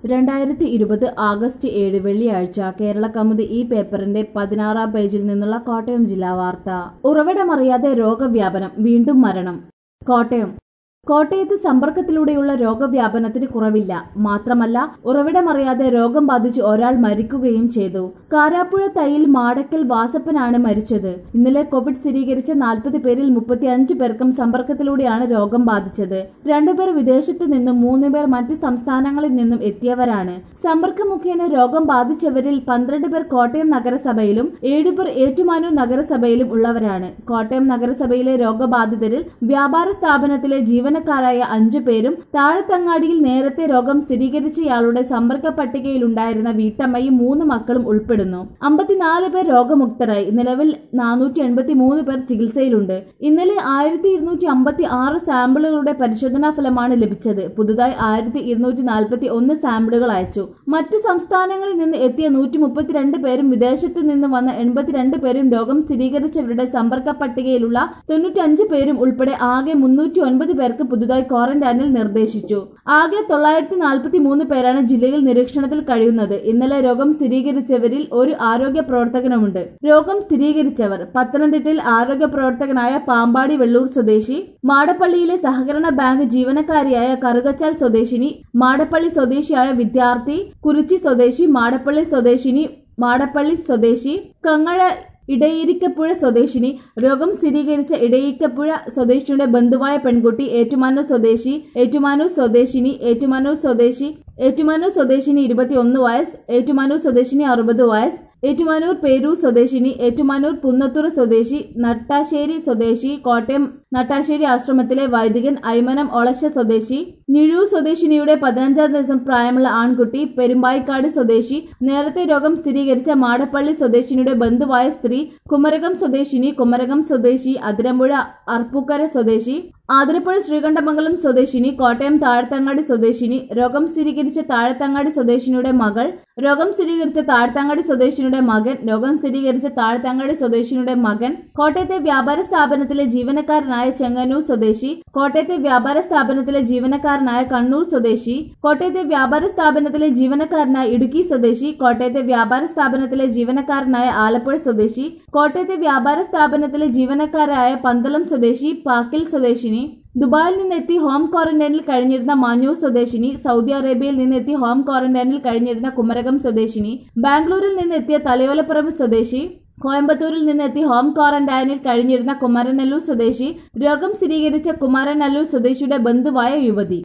രണ്ടായിരത്തി ഇരുപത് ആഗസ്റ്റ് ഏഴ് വെള്ളിയാഴ്ച കേരള കൗമുദി ഈ പേപ്പറിന്റെ പതിനാറാം പേജിൽ നിന്നുള്ള കോട്ടയം ജില്ലാ വാർത്ത ഉറവിടമറിയാതെ രോഗവ്യാപനം വീണ്ടും മരണം കോട്ടയം കോട്ടയത്ത് സമ്പർക്കത്തിലൂടെയുള്ള രോഗവ്യാപനത്തിന് കുറവില്ല മാത്രമല്ല ഉറവിടമറിയാതെ രോഗം ബാധിച്ച് ഒരാൾ മരിക്കുകയും ചെയ്തു കാരാപ്പുഴ തയ്യിൽ മാടക്കൽ വാസപ്പനാണ് മരിച്ചത് ഇന്നലെ കോവിഡ് സ്ഥിരീകരിച്ച നാൽപ്പത് പേരിൽ മുപ്പത്തിയഞ്ച് പേർക്കും സമ്പർക്കത്തിലൂടെയാണ് രോഗം ബാധിച്ചത് രണ്ടുപേർ വിദേശത്തു നിന്നും മൂന്ന് പേർ മറ്റ് സംസ്ഥാനങ്ങളിൽ നിന്നും എത്തിയവരാണ് സമ്പർക്കം മുഖേന രോഗം ബാധിച്ചവരിൽ പന്ത്രണ്ട് പേർ കോട്ടയം നഗരസഭയിലും ഏഴുപേർ ഏറ്റുമാനൂർ നഗരസഭയിലും ഉള്ളവരാണ് കോട്ടയം നഗരസഭയിലെ രോഗബാധിതരിൽ വ്യാപാര സ്ഥാപനത്തിലെ ജീവനക്കാരായ അഞ്ചു പേരും താഴത്തങ്ങാടിയിൽ നേരത്തെ രോഗം സ്ഥിരീകരിച്ചയാളുടെ സമ്പർക്ക പട്ടികയിലുണ്ടായിരുന്ന വീട്ടമ്മയും മൂന്ന് മക്കളും ഉൾപ്പെടുന്നു അമ്പത്തിനാല് പേർ രോഗമുക്തരായി നിലവിൽ നാനൂറ്റി എൺപത്തി മൂന്ന് പേർ ചികിത്സയിലുണ്ട് ഇന്നലെ ആയിരത്തി ഇരുന്നൂറ്റി അമ്പത്തി ആറ് സാമ്പിളുകളുടെ പരിശോധനാ ഫലമാണ് ലഭിച്ചത് പുതുതായി ആയിരത്തി ഇരുന്നൂറ്റി നാൽപ്പത്തി ഒന്ന് സാമ്പിളുകൾ അയച്ചു മറ്റു സംസ്ഥാനങ്ങളിൽ നിന്ന് എത്തിയ നൂറ്റി മുപ്പത്തിരണ്ട് പേരും വിദേശത്ത് നിന്ന് വന്ന എൺപത്തിരണ്ട് പേരും രോഗം സ്ഥിരീകരിച്ചവരുടെ സമ്പർക്ക പട്ടികയിലുള്ള തൊണ്ണൂറ്റഞ്ച് പേരും ഉൾപ്പെടെ ആകെ മുന്നൂറ്റി ഒൻപത് പേർക്ക് പുതുതായി ക്വാറന്റൈനിൽ നിർദ്ദേശിച്ചു ആകെ തൊള്ളായിരത്തി നാൽപ്പത്തി മൂന്ന് പേരാണ് ജില്ലയിൽ നിരീക്ഷണത്തിൽ കഴിയുന്നത് ഇന്നലെ രോഗം സ്ഥിരീകരിച്ചവരിൽ ഒരു ആരോഗ്യ പ്രവർത്തകനുമുണ്ട് രോഗം സ്ഥിരീകരിച്ചവർ പത്തനംതിട്ടയിൽ ആരോഗ്യ പ്രവർത്തകനായ പാമ്പാടി വെള്ളൂർ സ്വദേശി മാടപ്പള്ളിയിലെ സഹകരണ ബാങ്ക് ജീവനക്കാരിയായ കറുകച്ചാൽ സ്വദേശിനി മാടപ്പള്ളി സ്വദേശിയായ വിദ്യാർത്ഥി കുറിച്ചി സ്വദേശി മാടപ്പള്ളി സ്വദേശിനി മാടപ്പള്ളി സ്വദേശി കങ്ങഴ ഇടയിരിക്കപ്പുഴ സ്വദേശിനി രോഗം സ്ഥിരീകരിച്ച ഇടയിരിക്കപ്പുഴ സ്വദേശിയുടെ ബന്ധുവായ പെൺകുട്ടി ഏറ്റുമാനൂർ സ്വദേശി ഏറ്റുമാനൂർ സ്വദേശിനി ഏറ്റുമാനൂർ സ്വദേശി ഏറ്റുമാനൂർ സ്വദേശിനി ഇരുപത്തിയൊന്ന് വയസ്സ് ഏറ്റുമാനൂർ സ്വദേശിനി അറുപത് വയസ്സ് ഏറ്റുമാനൂർ പേരൂർ സ്വദേശിനി ഏറ്റുമാനൂർ പുന്നത്തൂർ സ്വദേശി നട്ടാശ്ശേരി സ്വദേശി കോട്ടയം നട്ടാശ്ശേരി ആശ്രമത്തിലെ വൈദികൻ ഐമനം ഒളശ സ്വദേശി ഞിഴൂർ സ്വദേശിനിയുടെ പതിനഞ്ചാം ദിവസം പ്രായമുള്ള ആൺകുട്ടി പെരുമ്പായിക്കാട് സ്വദേശി നേരത്തെ രോഗം സ്ഥിരീകരിച്ച മാടപ്പള്ളി സ്വദേശിനിയുടെ ബന്ധുവായ സ്ത്രീ കുമരകം സ്വദേശിനി കുമരകം സ്വദേശി അതിരമ്പുഴ അർപ്പൂക്കര സ്വദേശി ആതിരപ്പുഴ ശ്രീകണ്ഠമംഗലം സ്വദേശിനി കോട്ടയം താഴത്തങ്ങാടി സ്വദേശിനി രോഗം സ്ഥിരീകരിച്ച താഴത്തങ്ങാടി സ്വദേശിനിയുടെ മകൾ രോഗം സ്ഥിരീകരിച്ച താഴത്തങ്ങാടി സ്വദേശിനിയുടെ മകൻ രോഗം സ്ഥിരീകരിച്ച താഴത്തങ്ങാടി സ്വദേശിനിയുടെ മകൻ കോട്ടയത്തെ വ്യാപാര സ്ഥാപനത്തിലെ ജീവനക്കാരനായ ചെങ്ങന്നൂർ സ്വദേശി കോട്ടയത്തെ വ്യാപാര സ്ഥാപനത്തിലെ ജീവനക്കാരനായ കണ്ണൂർ സ്വദേശി കോട്ടയത്തെ വ്യാപാര സ്ഥാപനത്തിലെ ജീവനക്കാരനായ ഇടുക്കി സ്വദേശി കോട്ടയത്തെ വ്യാപാര സ്ഥാപനത്തിലെ ജീവനക്കാരനായ ആലപ്പുഴ സ്വദേശി കോട്ടയത്തെ വ്യാപാര സ്ഥാപനത്തിലെ ജീവനക്കാരായ പന്തളം സ്വദേശി പാക്കിൽ സ്വദേശിനി ദുബായിൽ നിന്നെത്തി ഹോം ക്വാറന്റൈനിൽ കഴിഞ്ഞിരുന്ന മാഞ്ഞൂർ സ്വദേശിനി സൗദി അറേബ്യയിൽ നിന്നെത്തി ഹോം ക്വാറന്റൈനിൽ കഴിഞ്ഞിരുന്ന കുമരകം സ്വദേശിനി ബാംഗ്ലൂരിൽ നിന്നെത്തിയ തലയോലപ്പുറം സ്വദേശി കോയമ്പത്തൂരിൽ നിന്നെത്തി ഹോം ക്വാറന്റൈനിൽ കഴിഞ്ഞിരുന്ന കുമരനെല്ലൂർ സ്വദേശി രോഗം സ്ഥിരീകരിച്ച കുമാരനെല്ലൂർ സ്വദേശിയുടെ ബന്ധുവായ യുവതി